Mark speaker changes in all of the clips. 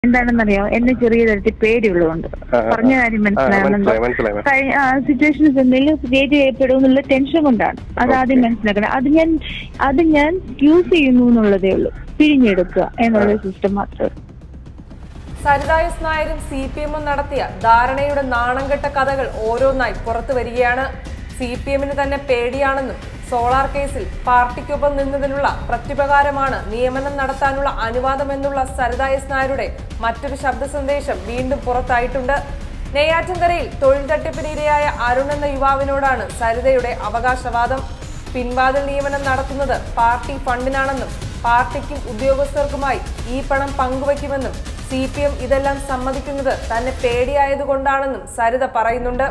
Speaker 1: എന്താണെന്നറിയോ എന്നെ ചെറിയ തരത്തിൽ പേടിയുള്ളതുകൊണ്ട്
Speaker 2: ആ, ആ,
Speaker 1: പറഞ്ഞ കാര്യം
Speaker 2: ആ,
Speaker 1: മനസ്സിലാകുന്നുണ്ടോ
Speaker 2: മനസ്സിലായി, മനസ്സിലായി, മനസ്സിലായി.
Speaker 1: കഴിഞ്ഞ സിറ്റുവേഷൻസ് എന്തെങ്കിലും ക്രിയേറ്റ് ചെയ്യപ്പെടും എന്നുള്ള ടെൻഷൻ കൊണ്ടാണ് അത് ആദ്യം മനസ്സിലാക്കണം അത് ഞാൻ അത് ഞാൻ യൂസ് ചെയ്യുന്നു എന്നുള്ളതേ ഉള്ളൂ പിരിഞ്ഞെടുക്കുക എന്നുള്ള സിസ്റ്റം മാത്രമേ
Speaker 3: സരിത എസ് നായരും സി പി എമ്മും നടത്തിയ ധാരണയുടെ നാണംകെട്ട കഥകൾ ഓരോന്നായി പുറത്തു വരികയാണ് സി പി എമ്മിന് തന്നെ പേടിയാണെന്നും സോളാർ കേസിൽ പാർട്ടിക്കൊപ്പം നിന്നതിനുള്ള പ്രത്യുപകാരമാണ് നിയമനം നടത്താനുള്ള അനുവാദമെന്നുള്ള സരിത എസ് നായരുടെ മറ്റൊരു ശബ്ദ സന്ദേശം വീണ്ടും പുറത്തായിട്ടുണ്ട് നെയ്യാറ്റിൻകരയിൽ തൊഴിൽ തട്ടിപ്പിനിരയായ അരുൺ എന്ന യുവാവിനോടാണ് സരിതയുടെ അവകാശവാദം പിൻവാതിൽ നിയമനം നടത്തുന്നത് പാർട്ടി ഫണ്ടിനാണെന്നും പാർട്ടിക്കും ഉദ്യോഗസ്ഥർക്കുമായി ഈ പണം പങ്കുവയ്ക്കുമെന്നും സി പി എം ഇതെല്ലാം സമ്മതിക്കുന്നത് തന്നെ പേടിയായതുകൊണ്ടാണെന്നും സരിത പറയുന്നുണ്ട്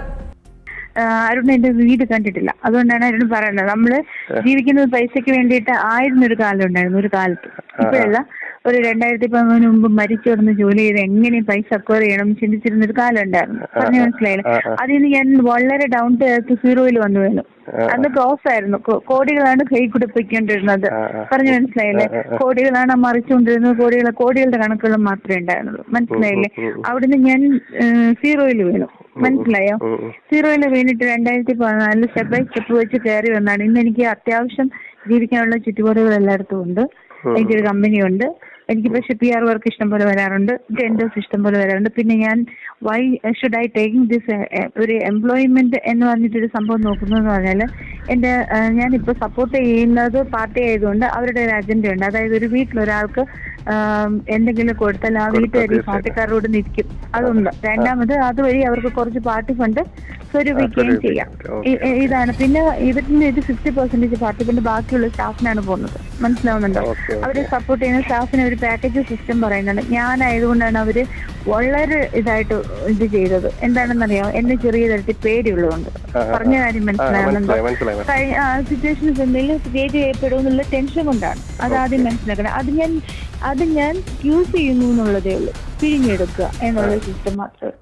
Speaker 1: അരുൺ എന്റെ വീട് കണ്ടിട്ടില്ല അതുകൊണ്ടാണ് അരുൺ പറയുന്നത് നമ്മള് ജീവിക്കുന്നത് പൈസക്ക് വേണ്ടിയിട്ട് ആയിരുന്ന ഒരു കാലം ഉണ്ടായിരുന്നു ഒരു കാലത്ത് ഇപ്പോഴല്ല ഒരു രണ്ടായിരത്തി പതിമൂന്ന് മുമ്പ് മരിച്ചു കിടന്ന് ജോലി ചെയ്ത് എങ്ങനെ പൈസ അക്വയർ ചെയ്യണം എന്ന് ചിന്തിച്ചിരുന്ന ഒരു കാലം ഉണ്ടായിരുന്നു പറഞ്ഞു മനസ്സിലായില്ലേ അതിൽ നിന്ന് ഞാൻ വളരെ ഡൗൺ ടു എർത്ത് സീറോയിൽ വന്നു വീണു അന്ന് ക്രോസ് ആയിരുന്നു കോ- കോടികളാണ് കൈ കൂടെ പൊയ്ക്കൊണ്ടിരുന്നത് പറഞ്ഞു മനസ്സിലായില്ലേ കോടികളാണ് മറിച്ചുകൊണ്ടിരുന്നത് കോടികൾ കോടികളുടെ കണക്കുകൾ മാത്രമേ ഉണ്ടായിരുന്നുള്ളൂ മനസ്സിലായില്ലേ അവിടുന്ന് ഞാൻ സീറോയിൽ വീണു മനസ്സിലായോ സീറോയിൽ വീണിട്ട് രണ്ടായിരത്തി പതിനാലില് സ്റ്റെപ്പ് ബൈ സ്റ്റെപ്പ് വെച്ച് കയറി വന്നാണ് ഇന്ന് എനിക്ക് അത്യാവശ്യം ജീവിക്കാനുള്ള ചുറ്റുപാടുകൾ എല്ലായിടത്തും ഉണ്ട് എനിക്കൊരു കമ്പനിയുണ്ട് എനിക്ക് പക്ഷെ പി ആർ വർക്ക് ഇഷ്ടം പോലെ വരാറുണ്ട് ടെൻഡേഴ്സ് ഇഷ്ടം പോലെ വരാറുണ്ട് പിന്നെ ഞാൻ why should I taking this ഒരു എംപ്ലോയ്മെന്റ് എന്ന് പറഞ്ഞിട്ടൊരു സംഭവം നോക്കുന്നതെന്ന് പറഞ്ഞാൽ എൻ്റെ ഞാനിപ്പോൾ സപ്പോർട്ട് ചെയ്യുന്നത് പാർട്ടി ആയതുകൊണ്ട് അവരുടെ ഒരു അജണ്ട ഉണ്ട് അതായത് ഒരു വീട്ടിലൊരാൾക്ക് ആം, എന്തെങ്കിലും കൊടുത്താൽ ആ വീട്ടുകാർ ഈ പാർട്ടിക്കാരോട് നിൽക്കും അതുണ്ട് രണ്ടാമത് അതുവഴി അവർക്ക് കുറച്ച് പാർട്ടി ഫണ്ട് സ്വരൂപിക്കുകയും ചെയ്യാം ഇ- ഇ- ഇതാണ് പിന്നെ ഇവരിന്റെ ഇത് ഫിഫ്റ്റി പെർസെന്റേജ് പാർട്ടി ഫണ്ട് ബാക്കിയുള്ള സ്റ്റാഫിനാണ് പോകുന്നത് മനസ്സിലാവുന്നുണ്ടോ
Speaker 2: ഓക്കെ,
Speaker 1: അവര് സപ്പോർട്ട് ചെയ്യുന്ന സ്റ്റാഫിന് ഒരു പാക്കേജ് സിസ്റ്റം പറയുന്നുണ്ട് ഞാനായതുകൊണ്ടാണ് അവര് വളരെ ഇതായിട്ട് ഇത് ചെയ്തത് എന്താണെന്നറിയോ എന്നെ ചെറിയ തരത്തിൽ പേടിയുള്ളതുകൊണ്ട് പറഞ്ഞ കാര്യം മനസ്സിലാകുന്നുണ്ടോ
Speaker 2: മനസ്സിലായി, മനസ്സിലായി, മനസ്സിലായി.
Speaker 1: കഴിഞ്ഞ സിറ്റുവേഷൻസ് എന്തെങ്കിലും ക്രിയേറ്റ് ചെയ്യപ്പെടും എന്നുള്ള ടെൻഷൻ കൊണ്ടാണ് അത് ആദ്യം മനസ്സിലാക്കണം അത് ഞാൻ അത് ഞാൻ യൂസ് ചെയ്യുന്നു എന്നുള്ളതേ ഉള്ളൂ പിരിഞ്ഞെടുക്കുക എന്നുള്ള സിസ്റ്റം മാത്രമേ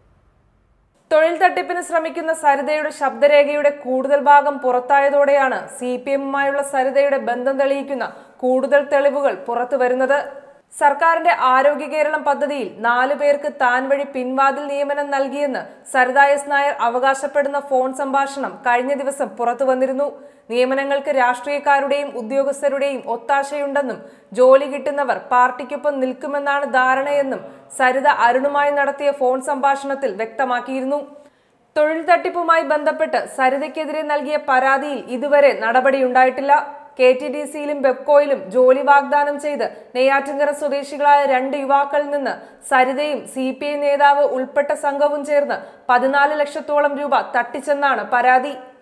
Speaker 3: തൊഴിൽ തട്ടിപ്പിന് ശ്രമിക്കുന്ന സരിതയുടെ ശബ്ദരേഖയുടെ കൂടുതൽ ഭാഗം പുറത്തായതോടെയാണ് സി പി എമ്മുമായുള്ള സരിതയുടെ ബന്ധം തെളിയിക്കുന്ന കൂടുതൽ തെളിവുകൾ പുറത്തു വരുന്നത് സർക്കാരിന്റെ ആരോഗ്യ കേരളം പദ്ധതിയിൽ നാലു പേർക്ക് താൻ വഴി പിൻവാതിൽ നിയമനം നൽകിയെന്ന് സരിത എസ് നായർ അവകാശപ്പെടുന്ന ഫോൺ സംഭാഷണം കഴിഞ്ഞ ദിവസം പുറത്തു വന്നിരുന്നു നിയമനങ്ങൾക്ക് രാഷ്ട്രീയക്കാരുടെയും ഉദ്യോഗസ്ഥരുടെയും ഒത്താശയുണ്ടെന്നും ജോലി കിട്ടുന്നവർ പാർട്ടിക്കൊപ്പം നിൽക്കുമെന്നാണ് ധാരണയെന്നും സരിത അരുണുമായി നടത്തിയ ഫോൺ സംഭാഷണത്തിൽ വ്യക്തമാക്കിയിരുന്നു തൊഴിൽ തട്ടിപ്പുമായി ബന്ധപ്പെട്ട് സരിതയ്ക്കെതിരെ നൽകിയ പരാതിയിൽ ഇതുവരെ നടപടിയുണ്ടായിട്ടില്ല കെ ടി ഡി സിയിലും ബെപ്കോയിലും ജോലി വാഗ്ദാനം ചെയ്ത് നെയ്യാറ്റിൻകര സ്വദേശികളായ രണ്ട് യുവാക്കളിൽ നിന്ന് സരിതയും സി പി ഐ നേതാവ് ഉൾപ്പെട്ട സംഘവും ചേർന്ന് പതിനാല് ലക്ഷത്തോളം രൂപ തട്ടിച്ചെന്നാണ് പരാതി